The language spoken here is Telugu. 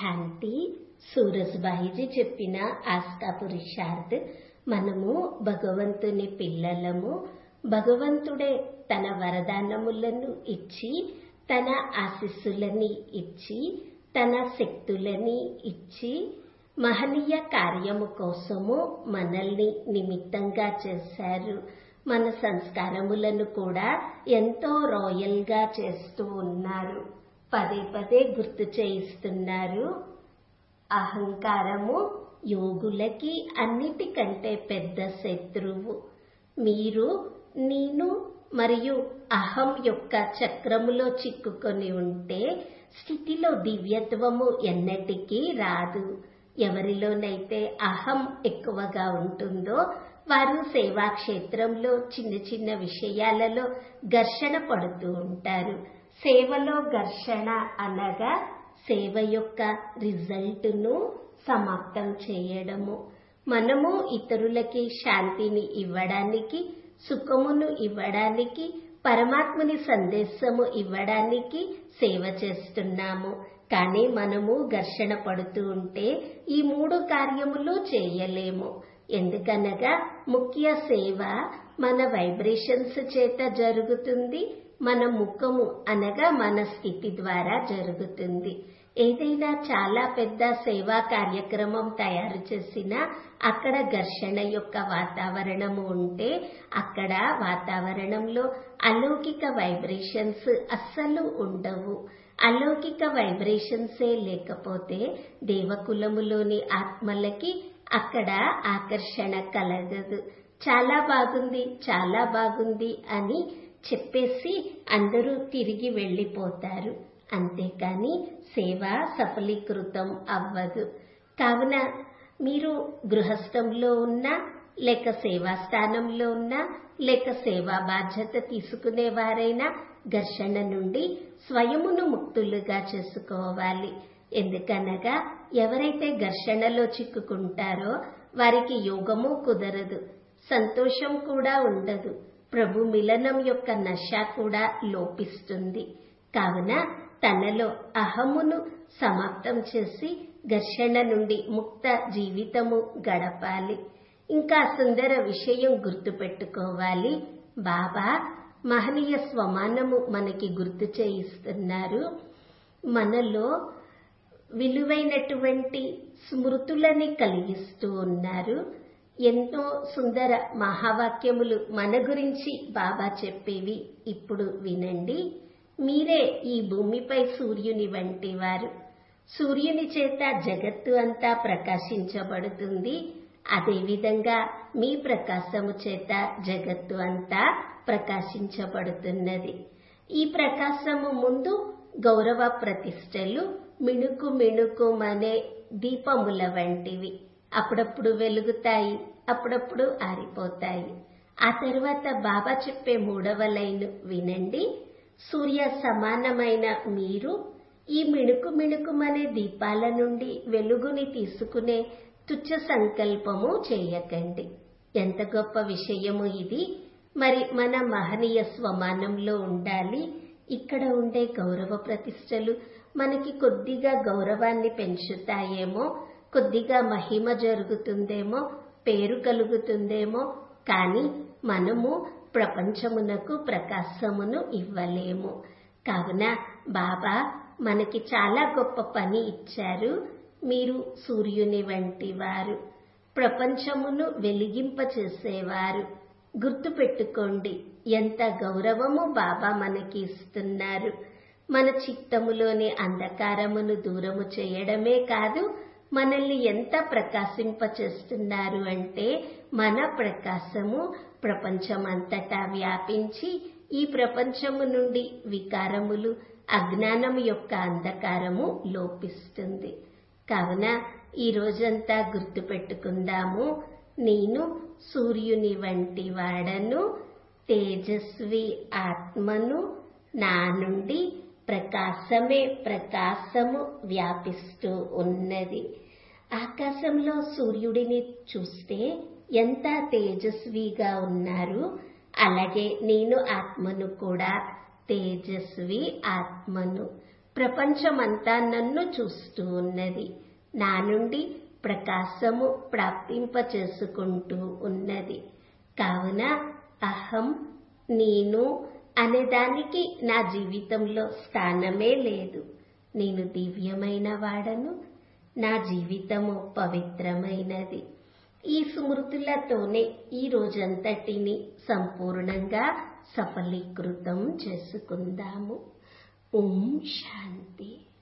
శాంతి సూరజ్బాయిజీ చెప్పిన ఆస్థా పురుషార్థ్ మనము భగవంతుని పిల్లలము భగవంతుడే తన వరదానములను ఇచ్చి తన ఆశీస్సులని ఇచ్చి తన శక్తులని ఇచ్చి మహనీయ కార్యము కోసము మనల్ని నిమిత్తంగా చేశారు మన సంస్కారములను కూడా ఎంతో రాయల్ గా చేస్తూ ఉన్నారు పదే పదే గుర్తు చేయిస్తున్నారు అహంకారము యోగులకి అన్నిటికంటే పెద్ద శత్రువు మీరు నేను మరియు అహం యొక్క చక్రములో చిక్కుకొని ఉంటే స్థితిలో దివ్యత్వము ఎన్నటికీ రాదు ఎవరిలోనైతే అహం ఎక్కువగా ఉంటుందో వారు సేవా క్షేత్రంలో చిన్న చిన్న విషయాలలో ఘర్షణ పడుతూ ఉంటారు సేవలో ఘర్షణ అనగా సేవ యొక్క రిజల్ట్ను సమాప్తం చేయడము మనము ఇతరులకి శాంతిని ఇవ్వడానికి సుఖమును ఇవ్వడానికి పరమాత్ముని సందేశము ఇవ్వడానికి సేవ చేస్తున్నాము కానీ మనము ఘర్షణ పడుతూ ఉంటే ఈ మూడు కార్యములు చేయలేము ఎందుకనగా ముఖ్య సేవ మన వైబ్రేషన్స్ చేత జరుగుతుంది మన ముఖము అనగా మన స్థితి ద్వారా జరుగుతుంది ఏదైనా చాలా పెద్ద సేవా కార్యక్రమం తయారు చేసినా అక్కడ ఘర్షణ యొక్క వాతావరణము ఉంటే అక్కడ వాతావరణంలో అలౌకిక వైబ్రేషన్స్ అస్సలు ఉండవు అలౌకిక వైబ్రేషన్సే లేకపోతే దేవకులములోని ఆత్మలకి అక్కడ ఆకర్షణ కలగదు చాలా బాగుంది చాలా బాగుంది అని చెప్పేసి అందరూ తిరిగి వెళ్ళిపోతారు అంతేకాని సేవ సఫలీకృతం అవ్వదు కావున మీరు గృహస్థంలో ఉన్నా లేక సేవా స్థానంలో ఉన్నా లేక సేవా బాధ్యత తీసుకునేవారైనా ఘర్షణ నుండి స్వయమును ముక్తులుగా చేసుకోవాలి ఎందుకనగా ఎవరైతే ఘర్షణలో చిక్కుకుంటారో వారికి యోగము కుదరదు సంతోషం కూడా ఉండదు ప్రభు మిలనం యొక్క నశ కూడా లోపిస్తుంది కావున తనలో అహమును సమాప్తం చేసి ఘర్షణ నుండి ముక్త జీవితము గడపాలి ఇంకా సుందర విషయం గుర్తుపెట్టుకోవాలి బాబా మహనీయ స్వమానము మనకి గుర్తు చేయిస్తున్నారు మనలో విలువైనటువంటి స్మృతులని కలిగిస్తూ ఉన్నారు ఎంతో సుందర మహావాక్యములు మన గురించి బాబా చెప్పేవి ఇప్పుడు వినండి మీరే ఈ భూమిపై సూర్యుని వంటి వారు సూర్యుని చేత జగత్తు అంతా ప్రకాశించబడుతుంది అదేవిధంగా మీ ప్రకాశము చేత జగత్తు అంతా ప్రకాశించబడుతున్నది ఈ ప్రకాశము ముందు గౌరవ ప్రతిష్టలు మిణుకు మిణుకుమనే దీపముల వంటివి అప్పుడప్పుడు వెలుగుతాయి అప్పుడప్పుడు ఆరిపోతాయి ఆ తర్వాత బాబా చెప్పే మూడవ లైన్ వినండి సూర్య సమానమైన మీరు ఈ మిణుకు మిణుకుమనే దీపాల నుండి వెలుగుని తీసుకునే తుచ్చ సంకల్పము చేయకండి ఎంత గొప్ప విషయము ఇది మరి మన మహనీయ స్వమానంలో ఉండాలి ఇక్కడ ఉండే గౌరవ ప్రతిష్టలు మనకి కొద్దిగా గౌరవాన్ని పెంచుతాయేమో కొద్దిగా మహిమ జరుగుతుందేమో పేరు కలుగుతుందేమో కానీ మనము ప్రపంచమునకు ప్రకాశమును ఇవ్వలేము కావున బాబా మనకి చాలా గొప్ప పని ఇచ్చారు మీరు సూర్యుని వంటి వారు ప్రపంచమును వెలిగింపచేసేవారు గుర్తుపెట్టుకోండి ఎంత గౌరవము బాబా మనకి ఇస్తున్నారు మన చిత్తములోని అంధకారమును దూరము చేయడమే కాదు మనల్ని ఎంత ప్రకాశింపచేస్తున్నారు అంటే మన ప్రకాశము ప్రపంచమంతటా వ్యాపించి ఈ ప్రపంచము నుండి వికారములు అజ్ఞానము యొక్క అంధకారము లోపిస్తుంది కావున ఈ రోజంతా గుర్తుపెట్టుకుందాము నేను సూర్యుని వంటి వాడను తేజస్వి ఆత్మను నా నుండి ప్రకాశమే ప్రకాశము వ్యాపిస్తూ ఉన్నది ఆకాశంలో సూర్యుడిని చూస్తే ఎంత తేజస్విగా ఉన్నారు అలాగే నేను ఆత్మను కూడా తేజస్వి ఆత్మను ప్రపంచమంతా నన్ను చూస్తూ ఉన్నది నా నుండి ప్రకాశము ప్రాప్తింప చేసుకుంటూ ఉన్నది కావున అహం నేను అనేదానికి నా జీవితంలో స్థానమే లేదు నేను దివ్యమైన వాడను నా జీవితము పవిత్రమైనది ఈ స్మృతులతోనే ఈ రోజంతటిని సంపూర్ణంగా సఫలీకృతం చేసుకుందాము ఓం శాంతి